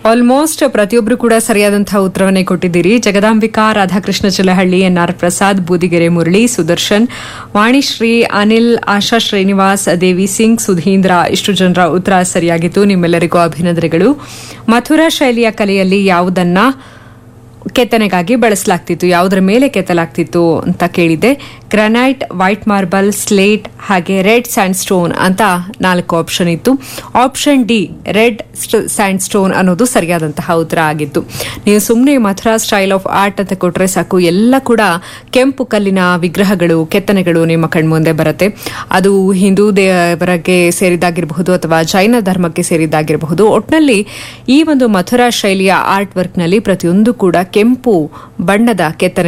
almost ಪ್ರತಿಯೊಬ್ಬರು ಕೂಡ ಸರಿಯಾದಂತಹ ಉತ್ತರವನ್ನೇ ಕೊಟ್ಟಿದ್ದೀರಿ ಜಗದಾಂಬಿಕಾ ರಾಧಾಕೃಷ್ಣ ಚಿಲಹಳ್ಳಿ ಎನ್ಆರ್ ಪ್ರಸಾದ್ ಬೂದಿಗೆರೆ ಮುರಳಿ ಸುದರ್ಶನ್ ವಾಣಿಶ್ರೀ ಅನಿಲ್ ಆಶಾ ಶ್ರೀನಿವಾಸ್ ದೇವಿ ಸಿಂಗ್ ಸುಧೀಂದ್ರ ಇಷ್ಟು ಜನರ ಉತ್ತರ ಸರಿಯಾಗಿತ್ತು ನಿಮ್ಮೆಲ್ಲರಿಗೂ ಅಭಿನಂದನೆಗಳು ಮಥುರಾ ಶೈಲಿಯ ಕಲೆಯಲ್ಲಿ ಯಾವುದನ್ನ ಕೆತ್ತನೆಗಾಗಿ ಬಳಸಲಾಗ್ತಿತ್ತು ಯಾವುದರ ಮೇಲೆ ಕೆತ್ತಲಾಗ್ತಿತ್ತು ಅಂತ ಕೇಳಿದೆ ಗ್ರಾನೈಟ್ ವೈಟ್ ಮಾರ್ಬಲ್ ಸ್ಲೇಟ್ ಹಾಗೆ ರೆಡ್ ಸ್ಯಾಂಡ್ ಸ್ಟೋನ್ ಅಂತ ನಾಲ್ಕು ಆಪ್ಷನ್ ಇತ್ತು option D red sandstone ಅನ್ನೋದು ಸರಿಯಾದಂತಹ ಉತ್ತರ ಆಗಿತ್ತು ನೀವು ಸುಮ್ಮನೆ ಮಥುರಾ ಸ್ಟೈಲ್ ಆಫ್ ಆರ್ಟ್ ಅಂತ ಕೊಟ್ರೆ ಸಾಕು ಎಲ್ಲ ಕೂಡ ಕೆಂಪು ಕಲ್ಲಿನ ವಿಗ್ರಹಗಳು ಕೆತ್ತನೆಗಳು ನಿಮ್ಮ ಕಣ್ಮುಂದೆ ಬರುತ್ತೆ ಅದು ಹಿಂದೂ ದೇವರಿಗೆ ಸೇರಿದಾಗಿರಬಹುದು ಅಥವಾ ಜೈನ ಧರ್ಮಕ್ಕೆ ಸೇರಿದ್ದಾಗಿರಬಹುದು ಒಟ್ನಲ್ಲಿ ಈ ಒಂದು ಮಥುರಾ ಶೈಲಿಯ ಆರ್ಟ್ ವರ್ಕ್ನಲ್ಲಿ ಪ್ರತಿಯೊಂದು ಕೂಡ ಕೆಂಪು ಬಣ್ಣದ ಕೆತ್ತನೆ